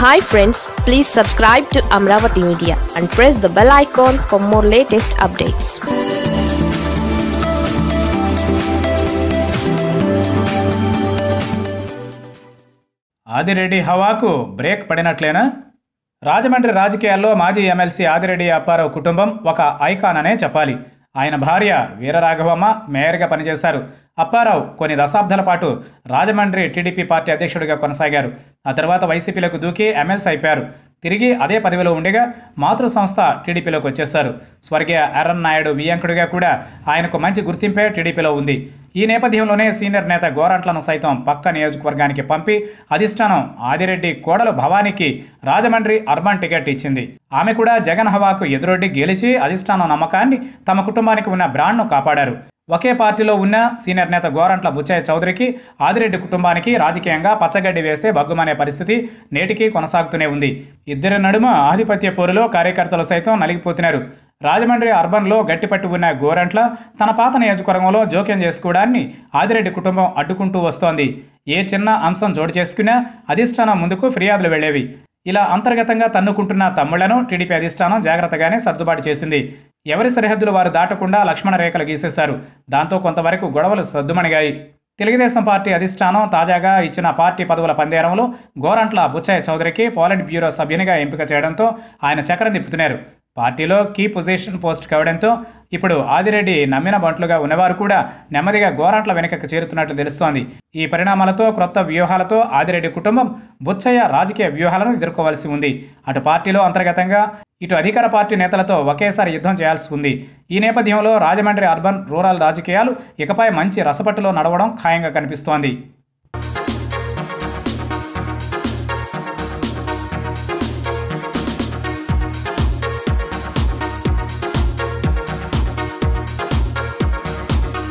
hi friends please subscribe to Amaravati media and press the bell icon for more latest updates Adireddy హవాకు break పడినట్లేనా రాజమండ్రి రాజకీయాల్లో మాజీ MLC Adireddy Apparao కుటుంబం ఒక ఐకాన్ అనే చెప్పాలి ఆయన భార్య వీరరాఘవమ్మ మేయర్గా పనిచేశారు అప్పారావు కొన్ని దశాబ్దాల పాటు రాజమండ్రి టీడీపీ పార్టీ అధ్యక్షుడిగా కొనసాగారు ఆ తర్వాత వైసీపీలోకి దూకి ఎమ్మెల్సీ అయిపోయారు తిరిగి అదే పదవిలో ఉండగా మాతృ సంస్థ టీడీపీలోకి వచ్చేశారు స్వర్గీయ ఎర్రన్ నాయుడు వియంకుడిగా కూడా ఆయనకు మంచి గుర్తింపే టీడీపీలో ఉంది ఈ నేపథ్యంలోనే సీనియర్ నేత గోరంట్లను సైతం పక్క నియోజకవర్గానికి పంపి అధిష్టానం ఆదిరెడ్డి కోడలు భవానీకి రాజమండ్రి అర్బన్ టికెట్ ఇచ్చింది ఆమె కూడా జగన్ హవాకు ఎదురొడ్డి గెలిచి అధిష్టానం నమ్మకాన్ని తమ కుటుంబానికి ఉన్న బ్రాండ్ను కాపాడారు ఒకే పార్టీలో ఉన్న సీనియర్ నేత గోరంట్ల బుచ్చయ్య చౌదరికి ఆదిరెడ్డి కుటుంబానికి రాజకీయంగా పచ్చగడ్డి వేస్తే బగ్గుమనే పరిస్థితి నేటికీ కొనసాగుతూనే ఉంది ఇద్దరి నడుమ ఆధిపత్య పోరులో కార్యకర్తలు సైతం నలిగిపోతున్నారు రాజమండ్రి అర్బన్లో గట్టిపట్టి ఉన్న గోరంట్ల తన పాత నియోజకవర్గంలో జోక్యం చేసుకోవడాన్ని ఆదిరెడ్డి కుటుంబం అడ్డుకుంటూ వస్తోంది ఏ చిన్న అంశం జోడు చేసుకున్నా అధిష్టానం ముందుకు ఫిర్యాదులు వెళ్లేవి ఇలా అంతర్గతంగా తన్నుకుంటున్న తమ్ముళ్లను టీడీపీ అధిష్టానం జాగ్రత్తగానే సర్దుబాటు చేసింది ఎవరి సరిహద్దులు వారు దాటకుండా లక్ష్మణ రేఖలు గీసేశారు దాంతో కొంతవరకు గొడవలు సద్దుమణిగాయి తెలుగుదేశం పార్టీ అధిష్టానం తాజాగా ఇచ్చిన పార్టీ పదవుల పందేరంలో గోరంట్ల బుచ్చయ్య చౌదరికి పోలిట్ బ్యూరో సభ్యునిగా ఎంపిక చేయడంతో ఆయన చక్రం తిప్పుతున్నారు పార్టీలో కీ పొజిషన్ పోస్ట్ కావడంతో ఇప్పుడు ఆదిరెడ్డి నమ్మిన బంట్లుగా ఉన్నవారు కూడా నెమ్మదిగా గోరంట్ల వెనుకకు చేరుతున్నట్లు తెలుస్తోంది ఈ పరిణామాలతో క్రొత్త వ్యూహాలతో ఆదిరెడ్డి కుటుంబం బుచ్చయ్య రాజకీయ వ్యూహాలను ఎదుర్కోవాల్సి ఉంది అటు పార్టీలో అంతర్గతంగా ఇటు అధికార పార్టీ నేతలతో ఒకేసారి యుద్ధం చేయాల్సి ఉంది ఈ నేపథ్యంలో రాజమండ్రి అర్బన్ రూరల్ రాజకీయాలు ఇకపై మంచి రసపట్టులో నడవడం ఖాయంగా కనిపిస్తోంది